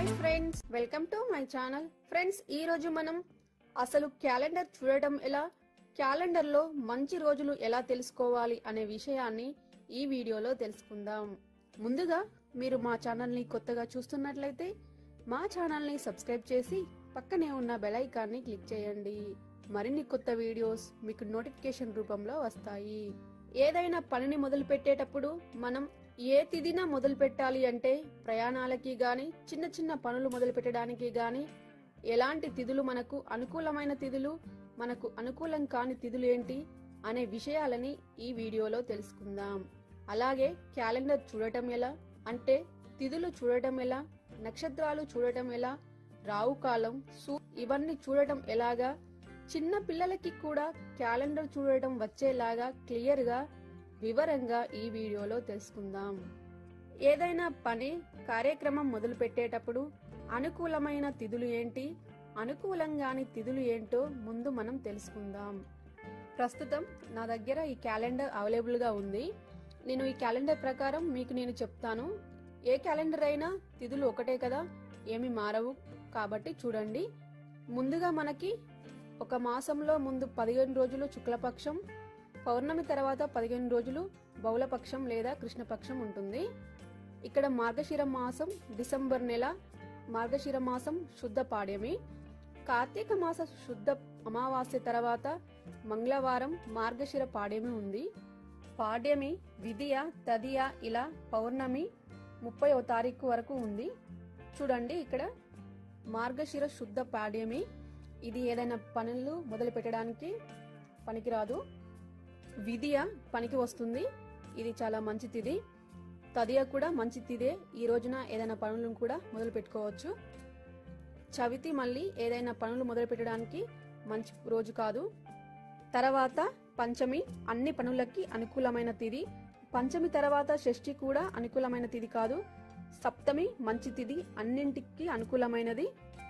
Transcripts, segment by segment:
hi friends welcome to my channel friends ఈ రోజు మనం అసలు క్యాలెండర్ చూడటం ఎలా క్యాలెండర్ లో మంచి రోజులు ఎలా తెలుసుకోవాలి అనే విషయాన్ని ఈ వీడియోలో తెలుసుకుందాం ముందుగా మీరు మా ఛానల్ ని కొత్తగా చూస్తున్నట్లయితే మా ఛానల్ ని సబ్స్క్రైబ్ చేసి పక్కనే ఉన్న బెల్ ఐకాన్ని క్లిక్ చేయండి మరిన్ని కొత్త వీడియోస్ మీకు నోటిఫికేషన్ రూపంలో వస్తాయి ఏదైనా పనిని మొదలు పెట్టేటప్పుడు మనం ఏ తిదిన మొదలు పెట్టాలి అంటే ప్రయాణాలకి గాని చిన్న చిన్న పనులు మొదలు పెట్టడానికి గాని ఎలాంటి తిథులు మనకు అనుకూలమైన తిథులు మనకు అనుకూలం కాని తిథులు ఏంటి అనే విషయాలని ఈ వీడియోలో తెలుసుకుందాం అలాగే క్యాలెండర్ చూడటం ఎలా అంటే తిథులు చూడటం ఎలా నక్షత్రాలు చూడటం ఎలా రావు కాలం సూ ఇవన్నీ చూడటం ఎలాగా చిన్న పిల్లలకి కూడా క్యాలెండర్ చూడటం వచ్చేలాగా క్లియర్ గా వివరంగా ఈ వీడియోలో తెలుసుకుందాం ఏదైనా పని కార్యక్రమం మొదలు పెట్టేటప్పుడు అనుకూలమైన తిథులు ఏంటి అనుకూలంగాని తిథులు ఏంటో ముందు మనం తెలుసుకుందాం ప్రస్తుతం నా దగ్గర ఈ క్యాలెండర్ అవైలబుల్ గా ఉంది నేను ఈ క్యాలెండర్ ప్రకారం మీకు నేను చెప్తాను ఏ క్యాలెండర్ అయినా తిథులు ఒకటే కదా ఏమి మారవు కాబట్టి చూడండి ముందుగా మనకి ఒక మాసంలో ముందు పదిహేను రోజులు శుక్లపక్షం పౌర్ణమి తర్వాత పదిహేను రోజులు బౌలపక్షం లేదా కృష్ణపక్షం ఉంటుంది ఇక్కడ మార్గశిర మాసం డిసెంబర్ నెల మార్గశిర మాసం శుద్ధ పాడ్యమి కార్తీక మాస శుద్ధ అమావాస్య తర్వాత మంగళవారం మార్గశిర పాడ్యమి ఉంది పాడ్యమి విధియ తదియ ఇలా పౌర్ణమి ముప్పై తారీఖు వరకు ఉంది చూడండి ఇక్కడ మార్గశిర శుద్ధ పాడ్యమి ఇది ఏదైనా పనులు మొదలు పెట్టడానికి పనికిరాదు విధియ పనికి వస్తుంది ఇది చాలా మంచి తిది తదియ కూడా మంచి తిదే ఈ రోజున ఏదైనా పనులను కూడా మొదలు పెట్టుకోవచ్చు చవితి మళ్ళీ ఏదైనా పనులు మొదలు పెట్టడానికి మంచి రోజు కాదు తర్వాత పంచమి అన్ని పనులకి అనుకూలమైన తిది పంచమి తర్వాత షష్ఠి కూడా అనుకూలమైన తిది కాదు సప్తమి మంచి తిది అన్నింటికి అనుకూలమైనది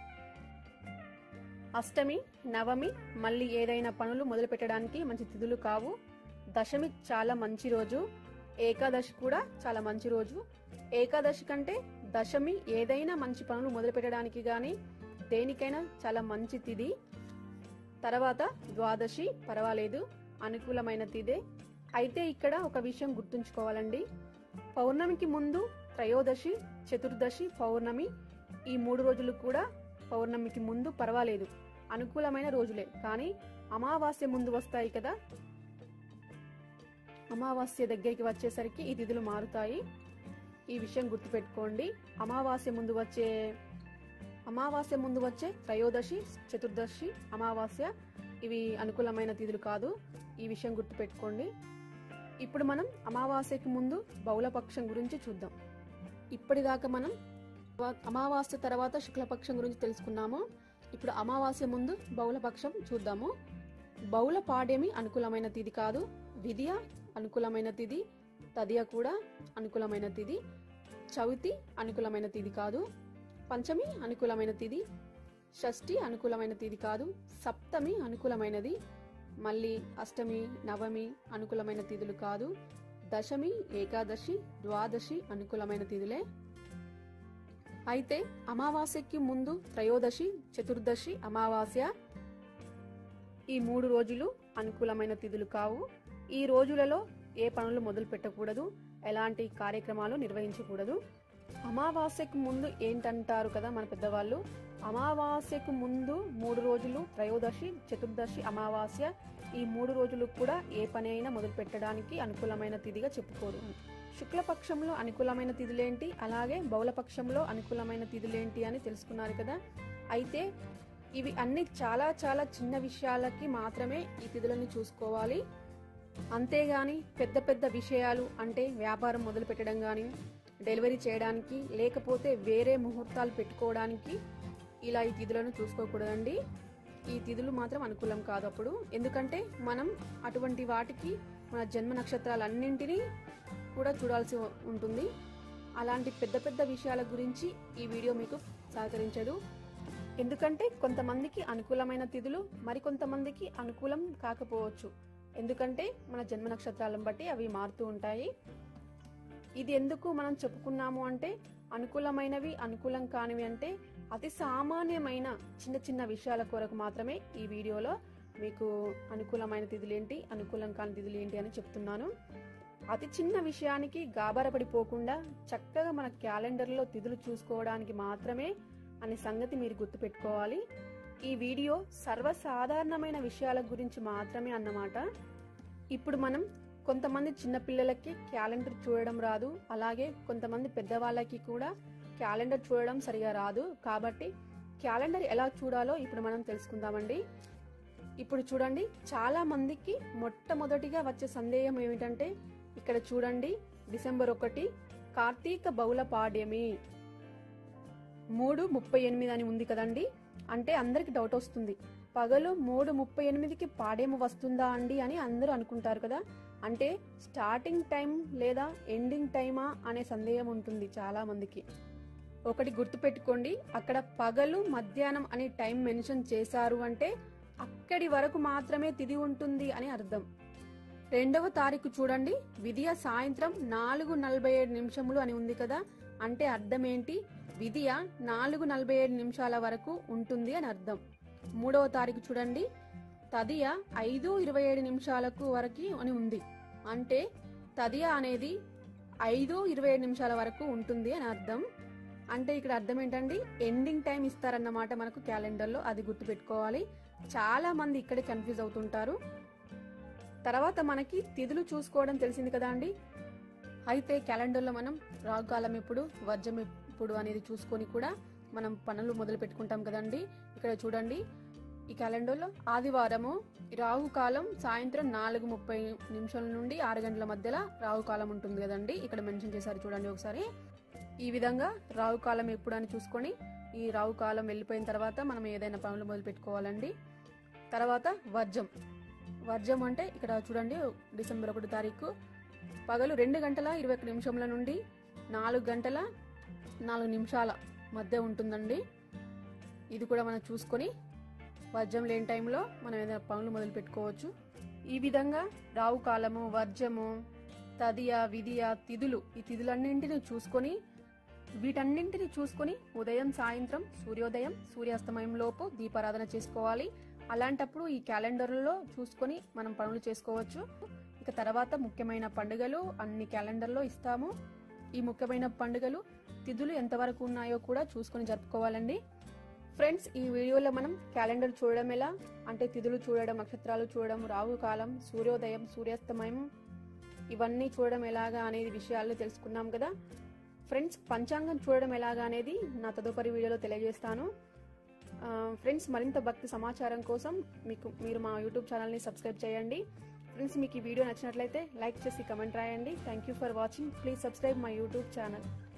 అష్టమి నవమి మళ్ళీ ఏదైనా పనులు మొదలు పెట్టడానికి మంచి తిథులు కావు దశమి చాలా మంచి రోజు ఏకాదశి కూడా చాలా మంచి రోజు ఏకాదశి కంటే దశమి ఏదైనా మంచి పనులు మొదలు పెట్టడానికి గాని దేనికైనా చాలా మంచి తిథి తర్వాత ద్వాదశి పర్వాలేదు అనుకూలమైన తిదే అయితే ఇక్కడ ఒక విషయం గుర్తుంచుకోవాలండి పౌర్ణమికి ముందు త్రయోదశి చతుర్దశి పౌర్ణమి ఈ మూడు రోజులు కూడా పౌర్ణమికి ముందు పర్వాలేదు అనుకూలమైన రోజులే కానీ అమావాస్య ముందు వస్తాయి కదా అమావాస్య దగ్గరికి వచ్చేసరికి ఈ తిథులు మారుతాయి ఈ విషయం గుర్తుపెట్టుకోండి అమావాస్య ముందు వచ్చే అమావాస్య ముందు వచ్చే త్రయోదశి చతుర్దశి అమావాస్య ఇవి అనుకూలమైన తిథులు కాదు ఈ విషయం గుర్తుపెట్టుకోండి ఇప్పుడు మనం అమావాస్యకి ముందు బహుళపక్షం గురించి చూద్దాం ఇప్పటిదాకా మనం అమావాస్య తర్వాత శుక్లపక్షం గురించి తెలుసుకున్నాము ఇప్పుడు అమావాస్య ముందు బహుళపక్షం చూద్దాము బహుళ పాడ్యమి అనుకూలమైన తిథి కాదు విధియ అనుకూలమైన తిథి తదియ కూడా అనుకూలమైన తిథి చవితి అనుకూలమైన తిథి కాదు పంచమి అనుకూలమైన తిథి షష్ఠి అనుకూలమైన తిథి కాదు సప్తమి అనుకూలమైనది మళ్ళీ అష్టమి నవమి అనుకూలమైన తిథులు కాదు దశమి ఏకాదశి ద్వాదశి అనుకూలమైన తిథులే అయితే అమావాస్యకి ముందు త్రయోదశి చతుర్దశి అమావాస్య ఈ మూడు రోజులు అనుకూలమైన తిథులు కావు ఈ రోజులలో ఏ పనులు మొదలు పెట్టకూడదు ఎలాంటి కార్యక్రమాలు నిర్వహించకూడదు అమావాస్యకు ముందు ఏంటంటారు కదా మన పెద్దవాళ్ళు అమావాస్యకు ముందు మూడు రోజులు త్రయోదశి చతుర్దశి అమావాస్య ఈ మూడు రోజులు కూడా ఏ పని అయినా మొదలు పెట్టడానికి అనుకూలమైన తిథిగా చెప్పుకోరు శుక్లపక్షంలో అనుకూలమైన తిథులేంటి అలాగే బౌలపక్షంలో అనుకూలమైన తిథులేంటి అని తెలుసుకున్నారు కదా అయితే ఇవి అన్ని చాలా చాలా చిన్న విషయాలకి మాత్రమే ఈ తిథులను చూసుకోవాలి అంతేగాని పెద్ద పెద్ద విషయాలు అంటే వ్యాపారం మొదలు పెట్టడం కానీ డెలివరీ చేయడానికి లేకపోతే వేరే ముహూర్తాలు పెట్టుకోవడానికి ఇలా ఈ తిథులను చూసుకోకూడదండి ఈ తిథులు మాత్రం అనుకూలం కాదు అప్పుడు ఎందుకంటే మనం అటువంటి వాటికి మన జన్మ నక్షత్రాలన్నింటినీ కూడా చూడాల్సి ఉంటుంది అలాంటి పెద్ద పెద్ద విషయాల గురించి ఈ వీడియో మీకు సహకరించదు ఎందుకంటే కొంతమందికి అనుకూలమైన తిథులు మరికొంతమందికి అనుకూలం కాకపోవచ్చు ఎందుకంటే మన జన్మ నక్షత్రాలను బట్టి అవి మారుతూ ఉంటాయి ఇది ఎందుకు మనం చెప్పుకున్నాము అంటే అనుకూలమైనవి అనుకూలం కానివి అంటే అతి సామాన్యమైన చిన్న చిన్న విషయాల కొరకు మాత్రమే ఈ వీడియోలో మీకు అనుకూలమైన తిథులు ఏంటి అనుకూలం కాని తిథులు ఏంటి అని చెప్తున్నాను అతి చిన్న విషయానికి గాబరపడిపోకుండా చక్కగా మన క్యాలెండర్లో తిథులు చూసుకోవడానికి మాత్రమే అనే సంగతి మీరు గుర్తుపెట్టుకోవాలి ఈ వీడియో సర్వసాధారణమైన విషయాల గురించి మాత్రమే అన్నమాట ఇప్పుడు మనం కొంతమంది చిన్నపిల్లలకి క్యాలెండర్ చూడడం రాదు అలాగే కొంతమంది పెద్దవాళ్ళకి కూడా క్యాలెండర్ చూడడం సరిగా రాదు కాబట్టి క్యాలెండర్ ఎలా చూడాలో ఇప్పుడు మనం తెలుసుకుందామండి ఇప్పుడు చూడండి చాలా మందికి మొట్టమొదటిగా వచ్చే సందేహం ఏమిటంటే ఇక్కడ చూడండి డిసెంబర్ ఒకటి కార్తీక బహుళ పాడ్యమి మూడు ముప్పై ఎనిమిది అని ఉంది కదండి అంటే అందరికి డౌట్ వస్తుంది పగలు మూడు ముప్పై ఎనిమిదికి పాడేము వస్తుందా అండి అని అందరూ అనుకుంటారు కదా అంటే స్టార్టింగ్ టైం లేదా ఎండింగ్ టైమా అనే సందేహం ఉంటుంది చాలా మందికి ఒకటి గుర్తుపెట్టుకోండి అక్కడ పగలు మధ్యాహ్నం అనే టైం మెన్షన్ చేశారు అంటే అక్కడి వరకు మాత్రమే తిది ఉంటుంది అని అర్థం రెండవ తారీఖు చూడండి విధియ సాయంత్రం నాలుగు నలభై ఏడు నిమిషములు అని ఉంది కదా అంటే అర్థం ఏంటి విధియ నాలుగు నలభై ఏడు నిమిషాల వరకు ఉంటుంది అని అర్థం మూడవ తారీఖు చూడండి తదియ ఐదు ఇరవై ఏడు నిమిషాలకు వరకు అని ఉంది అంటే తదియ అనేది ఐదు ఇరవై ఏడు నిమిషాల వరకు ఉంటుంది అని అర్థం అంటే ఇక్కడ అర్థం ఏంటండి ఎండింగ్ టైం ఇస్తారన్నమాట మనకు క్యాలెండర్లో అది గుర్తుపెట్టుకోవాలి చాలా మంది ఇక్కడే కన్ఫ్యూజ్ అవుతుంటారు తర్వాత మనకి తిథులు చూసుకోవడం తెలిసింది కదా అండి అయితే క్యాలెండర్లో మనం రాగుకాలం ఎప్పుడు వర్జం ఎప్పుడు అనేది చూసుకొని కూడా మనం పనులు మొదలు పెట్టుకుంటాం కదండి ఇక్కడ చూడండి ఈ క్యాలెండర్లో ఆదివారము రాహుకాలం సాయంత్రం నాలుగు ముప్పై నిమిషాల నుండి ఆరు గంటల మధ్యలో రాహుకాలం ఉంటుంది కదండి ఇక్కడ మెన్షన్ చేశారు చూడండి ఒకసారి ఈ విధంగా రాహుకాలం ఎప్పుడు అని చూసుకొని ఈ రాహుకాలం వెళ్ళిపోయిన తర్వాత మనం ఏదైనా పనులు మొదలు పెట్టుకోవాలండి తర్వాత వర్జం వర్జం అంటే ఇక్కడ చూడండి డిసెంబర్ ఒకటి తారీఖు పగలు రెండు గంటల ఇరవై ఒక్క నిమిషంల నుండి నాలుగు గంటల నాలుగు నిమిషాల మధ్య ఉంటుందండి ఇది కూడా మనం చూసుకొని వర్జం లేని టైంలో మనం ఏదైనా పనులు మొదలు పెట్టుకోవచ్చు ఈ విధంగా రావు కాలము వర్జము తదియ విధియ తిథులు ఈ తిథులన్నింటినీ చూసుకొని వీటన్నింటిని చూసుకొని ఉదయం సాయంత్రం సూర్యోదయం సూర్యాస్తమయం లోపు దీపారాధన చేసుకోవాలి అలాంటప్పుడు ఈ క్యాలెండర్లో చూసుకొని మనం పనులు చేసుకోవచ్చు ఇక తర్వాత ముఖ్యమైన పండుగలు అన్ని క్యాలెండర్లో ఇస్తాము ఈ ముఖ్యమైన పండుగలు తిథులు ఎంతవరకు ఉన్నాయో కూడా చూసుకొని జరుపుకోవాలండి ఫ్రెండ్స్ ఈ వీడియోలో మనం క్యాలెండర్ చూడడం ఎలా అంటే తిథులు చూడడం నక్షత్రాలు చూడడం రాహు కాలం సూర్యోదయం సూర్యాస్తమయం ఇవన్నీ చూడడం ఎలాగా అనేది విషయాలు తెలుసుకున్నాం కదా ఫ్రెండ్స్ పంచాంగం చూడడం ఎలాగా అనేది నా తదుపరి వీడియోలో తెలియజేస్తాను ఆ, ఫ్రెండ్స్ మరింత భక్తి సమాచారం కోసం మీకు మీరు మా యూట్యూబ్ ఛానల్ని సబ్స్క్రైబ్ చేయండి ఫ్రెండ్స్ మీకు ఈ వీడియో నచ్చినట్లయితే లైక్ చేసి కమెంట్ రాయండి thank you for watching please subscribe my YouTube channel